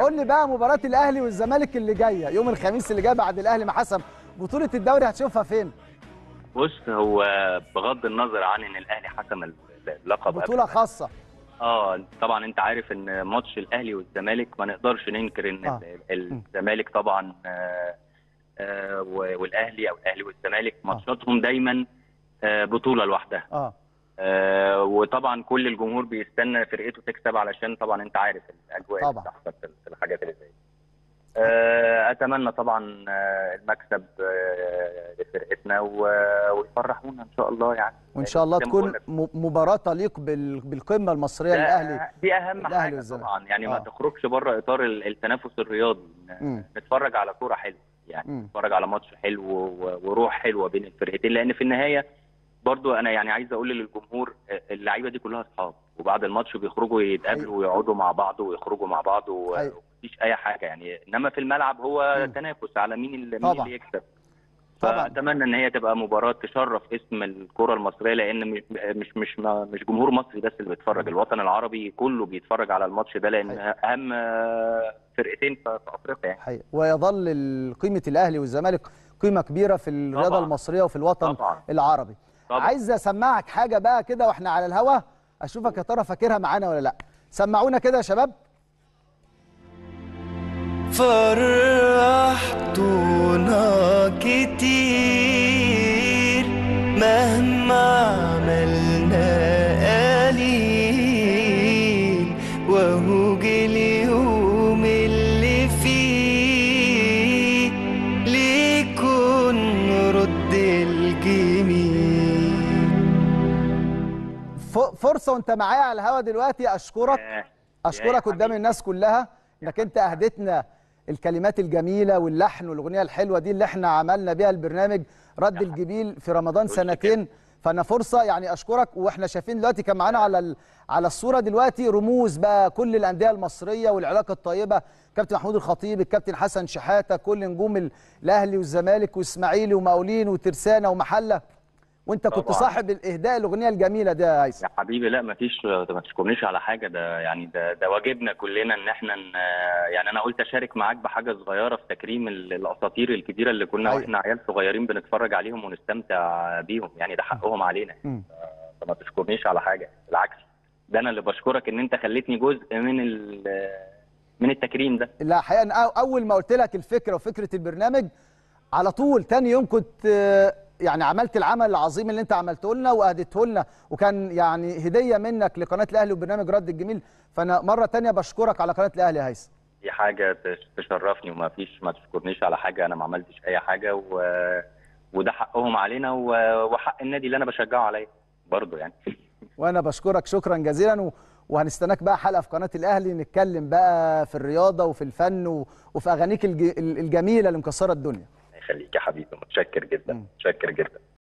قول لي بقى مباراه الاهلي والزمالك اللي جايه يوم الخميس اللي جاي بعد الاهلي ما حسم بطوله الدوري هتشوفها فين بص هو بغض النظر عن ان الاهلي حسم اللقب بطوله قبل- خاصه اه طبعا انت عارف ان ماتش الاهلي والزمالك ما نقدرش ننكر ان آه. ال- الزمالك طبعا آه، آه، و- والاهلي او الاهلي والزمالك ماتشاتهم دايما آه، بطوله لوحدها اه آه، وطبعا كل الجمهور بيستنى فرقته تكسب علشان طبعا انت عارف الاجواء اللي طبعا. بتحصل في في الحاجات اللي زي دي. آه، اتمنى طبعا آه، المكسب آه، لفرقتنا و- ويفرحونا ان شاء الله يعني وان شاء الله زي ما بقول تكون لك. م- مباراه تليق بال- بالقمه المصريه ده- للاهلي دي اهم الأهلي حاجه والزمالك. طبعا يعني ما آه. تخرجش بره اطار ال- التنافس الرياضي مم. نتفرج على كوره حلوه يعني مم. نتفرج على ماتش حلو و- وروح حلوه بين الفرقتين لان في النهايه برضو انا يعني عايز اقول للجمهور آه، اللعيبه دي كلها اصحاب وبعد الماتش بيخرجوا يتقابلوا ويقعدوا مع بعض ويخرجوا مع بعض و- حقيقي. ومفيش اي حاجه يعني انما في الملعب هو مم. تنافس على مين اللي مين طبعا. اللي يكسب طبعا. فاتمنى ان هي تبقى مباراه تشرف اسم الكره المصريه لان مش مش مش ما- مش جمهور مصري بس اللي بيتفرج الوطن العربي كله بيتفرج على الماتش ده لان اهم آه، فرقتين في في افريقيا يعني حقيقي. ويظل ال- قيمه الاهلي والزمالك قيمه كبيره في الرياضه طبعاً. المصريه وفي الوطن طبعاً. العربي طبعاً. عايز اسمعك حاجه بقى كده واحنا على الهوا اشوفك يا ترى فاكرها معانا ولا لا سمعونا كده يا شباب فرحتونا كتير مهما عملنا قليل وهو جه اليوم اللي فيه ليكون رد الجميل ف- فرصه وانت معايا على الهوا دلوقتي اشكرك آه، اشكرك يا قدام حبيبي. الناس كلها انك انت اهدتنا الكلمات الجميله واللحن والاغنيه الحلوه دي اللي احنا عملنا بيها البرنامج رد الجميل في رمضان وش سنتين فانا فرصه يعني اشكرك واحنا شايفين دلوقتي كان معانا على ال- على الصوره دلوقتي رموز بقى كل الانديه المصريه والعلاقه الطيبه كابتن محمود الخطيب الكابتن حسن شحاته كل نجوم ال- الاهلي والزمالك واسماعيلي ومقاولين وترسانه ومحله وانت كنت طبعاً. صاحب الاهداء الاغنيه الجميله دي يا هيثم يا حبيبي لا ما فيش ما تشكرنيش على حاجه ده يعني ده ده واجبنا كلنا ان احنا ن- يعني انا قلت اشارك معاك بحاجه صغيره في تكريم ال- الاساطير الكبيره اللي كنا أيوة. واحنا عيال صغيرين بنتفرج عليهم ونستمتع بيهم يعني ده حقهم علينا مم. فما تشكرنيش على حاجه بالعكس ده انا اللي بشكرك ان انت خليتني جزء من ال- من التكريم ده لا حقيقة أنا أو- أول ما قلت لك الفكرة وفكرة البرنامج على طول تاني يوم كنت آه، يعني عملت العمل العظيم اللي أنت عملته لنا وأهدته لنا وكان يعني هدية منك لقناة الأهلي وبرنامج رد الجميل فأنا مرة تانية بشكرك على قناة الأهلي يا هيثم دي حاجه تش- تشرفني وما فيش ما تشكرنيش على حاجه انا ما عملتش اي حاجه و... وده حقهم علينا و... وحق النادي اللي انا بشجعه عليا برضه يعني وأنا بشكرك شكرا جزيلا و... وهنستناك بقى حلقة في قناة الأهلي نتكلم بقى في الرياضة وفي الفن و... وفي أغانيك الج... الجميلة اللي مكسرة الدنيا يخليك يا حبيبي متشكر جدا مم. متشكر جدا